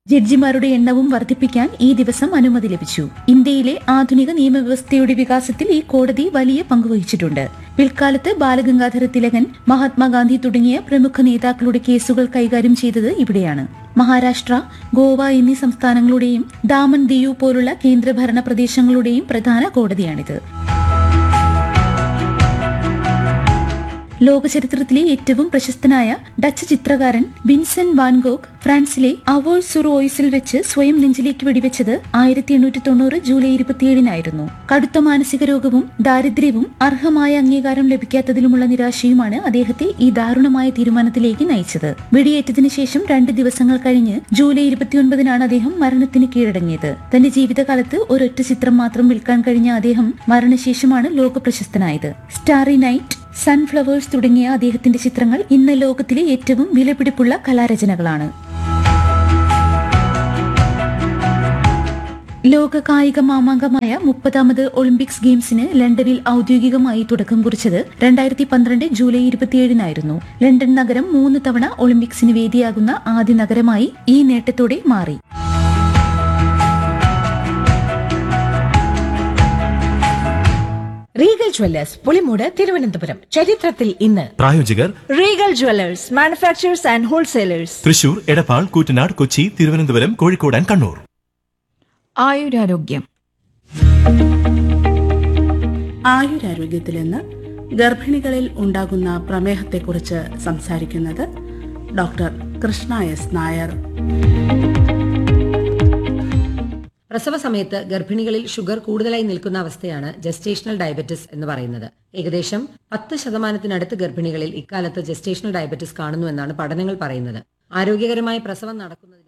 ജഡ്ജിമാരുടെ എണ്ണവും വർദ്ധിപ്പിക്കാൻ ഈ ദിവസം അനുമതി ലഭിച്ചു ഇന്ത്യയിലെ ആധുനിക നിയമവ്യവസ്ഥയുടെ വികാസത്തിൽ ഈ കോടതി വലിയ പങ്കുവഹിച്ചിട്ടുണ്ട് പിൽക്കാലത്ത് ബാലഗംഗാധര തിലകൻ മഹാത്മാഗാന്ധി തുടങ്ങിയ പ്രമുഖ നേതാക്കളുടെ കേസുകൾ കൈകാര്യം ചെയ്തത് ഇവിടെയാണ് മഹാരാഷ്ട്ര ഗോവ എന്നീ സംസ്ഥാനങ്ങളുടെയും ദാമൻ ദിയു പോലുള്ള കേന്ദ്രഭരണ പ്രദേശങ്ങളുടെയും പ്രധാന കോടതിയാണിത് ലോകചരിത്രത്തിലെ ഏറ്റവും പ്രശസ്തനായ ഡച്ച് ചിത്രകാരൻ വിൻസെൻ വാൻഗോഗ് ഫ്രാൻസിലെ അവർ സുർ ഓയിസിൽ വെച്ച് സ്വയം നെഞ്ചിലേക്ക് വെടിവെച്ചത് ആയിരത്തി എണ്ണൂറ്റി തൊണ്ണൂറ് ജൂലൈ ഇരുപത്തിയേഴിനായിരുന്നു കടുത്ത മാനസിക രോഗവും ദാരിദ്ര്യവും അർഹമായ അംഗീകാരം ലഭിക്കാത്തതിലുമുള്ള നിരാശയുമാണ് അദ്ദേഹത്തെ ഈ ദാരുണമായ തീരുമാനത്തിലേക്ക് നയിച്ചത് വെടിയേറ്റതിനു ശേഷം രണ്ട് ദിവസങ്ങൾ കഴിഞ്ഞ് ജൂലൈ ഇരുപത്തിയൊൻപതിനാണ് അദ്ദേഹം മരണത്തിന് കീഴടങ്ങിയത് തന്റെ ജീവിതകാലത്ത് ഒരൊറ്റ ചിത്രം മാത്രം വിൽക്കാൻ കഴിഞ്ഞ അദ്ദേഹം മരണശേഷമാണ് ലോക പ്രശസ്തനായത് സ്റ്റാറി നൈറ്റ് സൺഫ്ലവേഴ്സ് തുടങ്ങിയ അദ്ദേഹത്തിന്റെ ചിത്രങ്ങൾ ഇന്ന് ലോകത്തിലെ ഏറ്റവും വിലപിടിപ്പുള്ള കലാരചനകളാണ് ലോക കായിക മാമാങ്കമായ മുപ്പതാമത് ഒളിമ്പിക്സ് ഗെയിംസിന് ലണ്ടനിൽ ഔദ്യോഗികമായി തുടക്കം കുറിച്ചത് രണ്ടായിരത്തി പന്ത്രണ്ട് ജൂലൈ ഇരുപത്തിയേഴിനായിരുന്നു ലണ്ടൻ നഗരം മൂന്ന് തവണ ഒളിമ്പിക്സിന് വേദിയാകുന്ന ആദ്യ നഗരമായി ഈ നേട്ടത്തോടെ മാറി റീഗൽ ജ്വല്ലേഴ്സ് പുളിമൂട് തിരുവനന്തപുരം ചരിത്രത്തിൽ ഇന്ന് പ്രായോജകർ Regal Jewelers, manufacturers and wholesalers. Thrissur Edappal Koottanad Kochi Thiruvananthapuram Kozhikode and Kannur ആയുരാരോഗ്യം ആയുരാരോഗ്യത്തിൽ നിന്ന് ഗർഭിണികളിൽ ഉണ്ടാകുന്ന പ്രമേഹത്തെക്കുറിച്ച് സംസാരിക്കുന്നത് ഡോക്ടർ കൃഷ്ണ എസ് നായർ പ്രസവ സമയത്ത് ഗർഭിണികളിൽ ഷുഗർ കൂടുതലായി നിൽക്കുന്ന അവസ്ഥയാണ് ജസ്റ്റേഷണൽ ഡയബറ്റിസ് എന്ന് പറയുന്നത് ഏകദേശം പത്ത് ശതമാനത്തിനടുത്ത് ഗർഭിണികളിൽ ഇക്കാലത്ത് ജസ്റ്റേഷണൽ ഡയബറ്റിസ് കാണുന്നു എന്നാണ് പഠനങ്ങൾ പറയുന്നത് ആരോഗ്യകരമായ പ്രസവം നടക്കുന്നതിന്